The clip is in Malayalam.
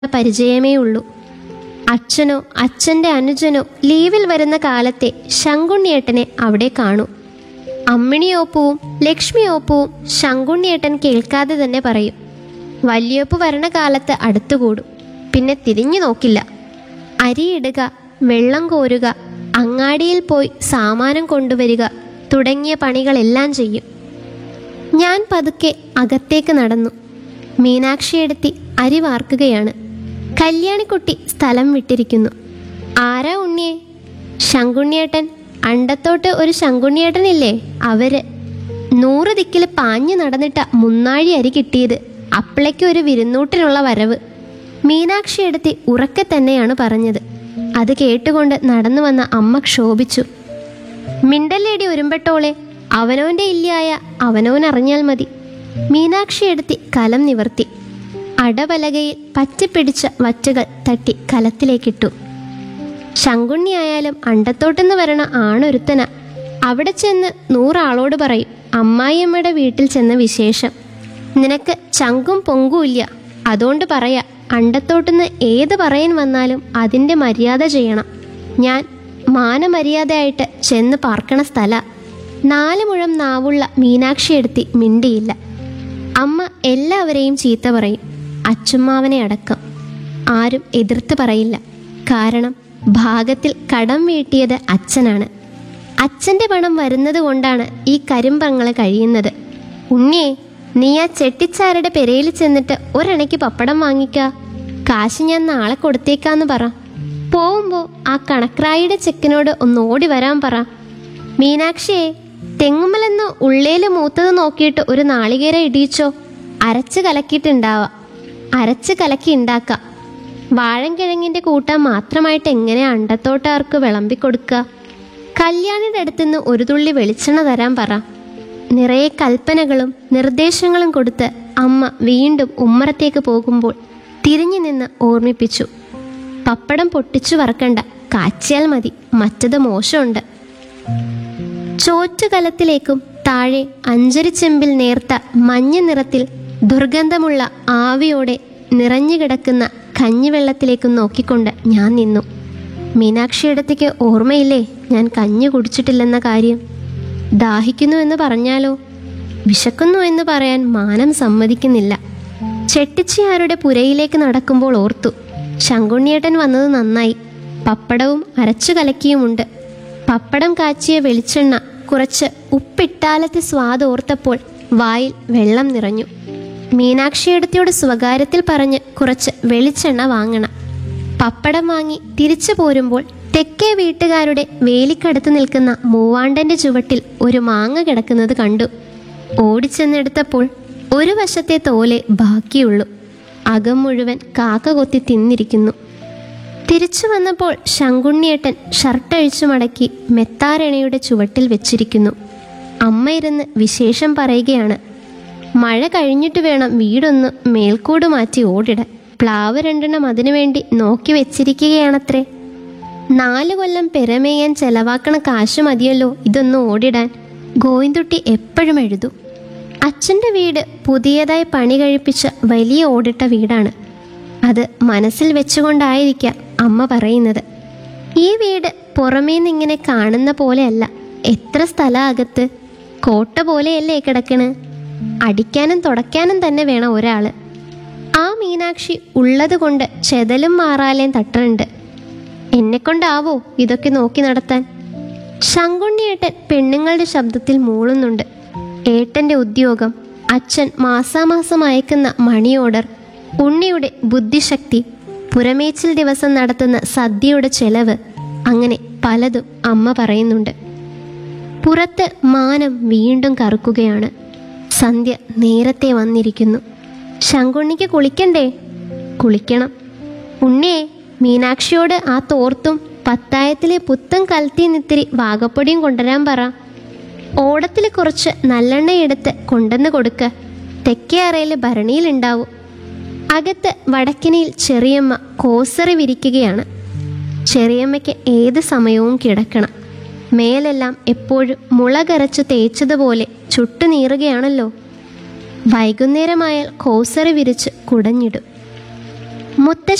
പരിചയമേ ഉള്ളൂ അച്ഛനോ അച്ഛൻ്റെ അനുജനോ ലീവിൽ വരുന്ന കാലത്തെ ശങ്കുണ്ണിയേട്ടനെ അവിടെ കാണൂ അമ്മിണിയോപ്പവും ലക്ഷ്മിയോപ്പവും ശങ്കുണ്ണിയേട്ടൻ കേൾക്കാതെ തന്നെ പറയും വല്യോപ്പ് വരണ കാലത്ത് അടുത്തുകൂടും പിന്നെ തിരിഞ്ഞു നോക്കില്ല അരിയിടുക വെള്ളം കോരുക അങ്ങാടിയിൽ പോയി സാമാനം കൊണ്ടുവരിക തുടങ്ങിയ പണികളെല്ലാം ചെയ്യും ഞാൻ പതുക്കെ അകത്തേക്ക് നടന്നു മീനാക്ഷിയെടുത്തി അരി വാർക്കുകയാണ് കല്യാണിക്കുട്ടി സ്ഥലം വിട്ടിരിക്കുന്നു ആരാ ഉണ്ണിയെ ശങ്കുണ്ണിയേട്ടൻ അണ്ടത്തോട്ട് ഒരു ശങ്കുണ്ണിയേട്ടനില്ലേ അവര് നൂറ് ദിക്കിൽ പാഞ്ഞു നടന്നിട്ട മുന്നാഴി അരി കിട്ടിയത് അപ്പളയ്ക്ക് ഒരു വിരുന്നൂട്ടിനുള്ള വരവ് മീനാക്ഷി എടുത്തി ഉറക്കെ തന്നെയാണ് പറഞ്ഞത് അത് കേട്ടുകൊണ്ട് നടന്നു വന്ന അമ്മ ക്ഷോഭിച്ചു മിണ്ടല്ലേടി ഒരുമ്പെട്ടോളെ അവനവന്റെ ഇല്ലായ അവനവൻ അറിഞ്ഞാൽ മതി മീനാക്ഷി എടുത്തി കലം നിവർത്തി അടവലകയിൽ പറ്റിപ്പിടിച്ച വറ്റുകൾ തട്ടി കലത്തിലേക്കിട്ടു ശങ്കുണ്ണിയായാലും അണ്ടത്തോട്ടെന്ന് വരണ ആണൊരുത്തന അവിടെ ചെന്ന് നൂറാളോട് പറയും അമ്മായിയമ്മയുടെ വീട്ടിൽ ചെന്ന വിശേഷം നിനക്ക് ചങ്കും പൊങ്കുമില്ല അതുകൊണ്ട് പറയാ അണ്ടത്തോട്ടുന്ന് ഏത് പറയാൻ വന്നാലും അതിൻ്റെ മര്യാദ ചെയ്യണം ഞാൻ മാനമര്യാദയായിട്ട് ചെന്ന് പാർക്കണ സ്ഥല നാല് മുഴം നാവുള്ള മീനാക്ഷി എടുത്തി മിണ്ടിയില്ല അമ്മ എല്ലാവരെയും ചീത്ത പറയും അച്ചുമ്മാവനെ അടക്കം ആരും എതിർത്ത് പറയില്ല കാരണം ഭാഗത്തിൽ കടം വീട്ടിയത് അച്ഛനാണ് അച്ഛൻ്റെ പണം വരുന്നത് കൊണ്ടാണ് ഈ കരിമ്പങ്ങൾ കഴിയുന്നത് ഉണ്ണിയെ നീ ആ ചെട്ടിച്ചാരുടെ പെരയിൽ ചെന്നിട്ട് ഒരണയ്ക്ക് പപ്പടം വാങ്ങിക്ക കാശ് ഞാൻ നാളെ കൊടുത്തേക്കാന്ന് പറ പോവുമ്പോൾ ആ കണക്രായിയുടെ ചെക്കിനോട് ഒന്ന് ഓടി വരാൻ പറ മീനാക്ഷിയെ തെങ്ങുമ്മലെന്ന് ഉള്ളേല് മൂത്തത് നോക്കിയിട്ട് ഒരു നാളികേര ഇടിയിച്ചോ അരച്ച് കലക്കിയിട്ടുണ്ടാവാം അരച്ച് കലക്കി ഉണ്ടാക്കാം വാഴൻകിഴങ്ങിന്റെ കൂട്ടാൻ മാത്രമായിട്ട് എങ്ങനെ അണ്ടത്തോട്ടാർക്ക് വിളമ്പിക്കൊടുക്കുക കല്യാണിയുടെ അടുത്തുനിന്ന് ഒരു തുള്ളി വെളിച്ചെണ്ണ തരാൻ പറ നിറയെ കൽപ്പനകളും നിർദ്ദേശങ്ങളും കൊടുത്ത് അമ്മ വീണ്ടും ഉമ്മറത്തേക്ക് പോകുമ്പോൾ തിരിഞ്ഞു നിന്ന് ഓർമ്മിപ്പിച്ചു പപ്പടം പൊട്ടിച്ചു വറക്കണ്ട കാച്ചിയാൽ മതി മറ്റത് മോശമുണ്ട് ചോറ്റുകലത്തിലേക്കും താഴെ അഞ്ചരിച്ചെമ്പിൽ നേർത്ത മഞ്ഞ നിറത്തിൽ ദുർഗന്ധമുള്ള ആവിയോടെ നിറഞ്ഞു കിടക്കുന്ന കഞ്ഞിവെള്ളത്തിലേക്കും നോക്കിക്കൊണ്ട് ഞാൻ നിന്നു മീനാക്ഷിയിടത്തേക്ക് ഓർമ്മയില്ലേ ഞാൻ കഞ്ഞി കുടിച്ചിട്ടില്ലെന്ന കാര്യം ദാഹിക്കുന്നു എന്ന് പറഞ്ഞാലോ വിശക്കുന്നു എന്ന് പറയാൻ മാനം സമ്മതിക്കുന്നില്ല ചെട്ടിച്ചിയാരുടെ പുരയിലേക്ക് നടക്കുമ്പോൾ ഓർത്തു ശങ്കുണ്ണിയേട്ടൻ വന്നത് നന്നായി പപ്പടവും അരച്ചു കലക്കിയുമുണ്ട് പപ്പടം കാച്ചിയ വെളിച്ചെണ്ണ കുറച്ച് ഉപ്പിട്ടാലത്തെ സ്വാദ് ഓർത്തപ്പോൾ വായിൽ വെള്ളം നിറഞ്ഞു മീനാക്ഷിയെടുത്തിയോട് സ്വകാര്യത്തിൽ പറഞ്ഞ് കുറച്ച് വെളിച്ചെണ്ണ വാങ്ങണം പപ്പടം വാങ്ങി തിരിച്ചു പോരുമ്പോൾ തെക്കേ വീട്ടുകാരുടെ വേലിക്കടുത്ത് നിൽക്കുന്ന മൂവാണ്ടന്റെ ചുവട്ടിൽ ഒരു മാങ്ങ കിടക്കുന്നത് കണ്ടു ഓടിച്ചെന്നെടുത്തപ്പോൾ ഒരു വശത്തെ തോലെ ബാക്കിയുള്ളൂ അകം മുഴുവൻ കാക്ക കൊത്തി തിന്നിരിക്കുന്നു തിരിച്ചു വന്നപ്പോൾ ശങ്കുണ്ണിയേട്ടൻ ഷർട്ട് അഴിച്ചു മടക്കി മെത്താരണയുടെ ചുവട്ടിൽ വെച്ചിരിക്കുന്നു അമ്മ ഇരുന്ന് വിശേഷം പറയുകയാണ് മഴ കഴിഞ്ഞിട്ട് വേണം വീടൊന്ന് മേൽക്കൂട് മാറ്റി ഓടിടാൻ പ്ലാവ് രണ്ടെണ്ണം അതിനുവേണ്ടി നോക്കി വെച്ചിരിക്കുകയാണത്രേ നാല് കൊല്ലം പെരമേയാൻ ചെലവാക്കണ കാശ് മതിയല്ലോ ഇതൊന്ന് ഓടിടാൻ ഗോവിന്ദുട്ടി എപ്പോഴും എഴുതും അച്ഛൻ്റെ വീട് പുതിയതായി പണി കഴിപ്പിച്ച വലിയ ഓടിട്ട വീടാണ് അത് മനസ്സിൽ വെച്ചുകൊണ്ടായിരിക്കാം അമ്മ പറയുന്നത് ഈ വീട് പുറമേ നിന്നിങ്ങനെ കാണുന്ന പോലെയല്ല എത്ര സ്ഥലം അകത്ത് കോട്ട പോലെയല്ലേ കിടക്കണ് അടിക്കാനും തുടയ്ക്കാനും തന്നെ വേണം ഒരാള് ആ മീനാക്ഷി ഉള്ളത് കൊണ്ട് ചെതലും മാറാലേം തട്ടണുണ്ട് എന്നെക്കൊണ്ടാവോ ഇതൊക്കെ നോക്കി നടത്താൻ ശങ്കുണ്ണിയേട്ടൻ പെണ്ണുങ്ങളുടെ ശബ്ദത്തിൽ മൂളുന്നുണ്ട് ഏട്ടന്റെ ഉദ്യോഗം അച്ഛൻ മാസാമാസം അയക്കുന്ന മണി ഓർഡർ ഉണ്ണിയുടെ ബുദ്ധിശക്തി പുറമേച്ചിൽ ദിവസം നടത്തുന്ന സദ്യയുടെ ചെലവ് അങ്ങനെ പലതും അമ്മ പറയുന്നുണ്ട് പുറത്ത് മാനം വീണ്ടും കറുക്കുകയാണ് സന്ധ്യ നേരത്തെ വന്നിരിക്കുന്നു ശങ്കുണ്ണിക്ക് കുളിക്കണ്ടേ കുളിക്കണം ഉണ്ണിയെ മീനാക്ഷിയോട് ആ തോർത്തും പത്തായത്തിലെ പുത്തൻ കലത്തിന്നിത്തിരി വാഗപ്പൊടിയും കൊണ്ടുവരാൻ പറ ഓടത്തിൽ കുറച്ച് നല്ലെണ്ണ എടുത്ത് കൊണ്ടുവന്ന് കൊടുക്ക തെക്കേ അറയിൽ ഭരണിയിലുണ്ടാവും അകത്ത് വടക്കിനിയിൽ ചെറിയമ്മ കോസറി വിരിക്കുകയാണ് ചെറിയമ്മയ്ക്ക് ഏത് സമയവും കിടക്കണം മേലെല്ലാം എപ്പോഴും മുളകരച്ചു തേച്ചതുപോലെ ചുട്ടുനീറുകയാണല്ലോ വൈകുന്നേരമായാൽ കോസറി വിരിച്ച് കുടഞ്ഞിടും മുത്തശ്ശി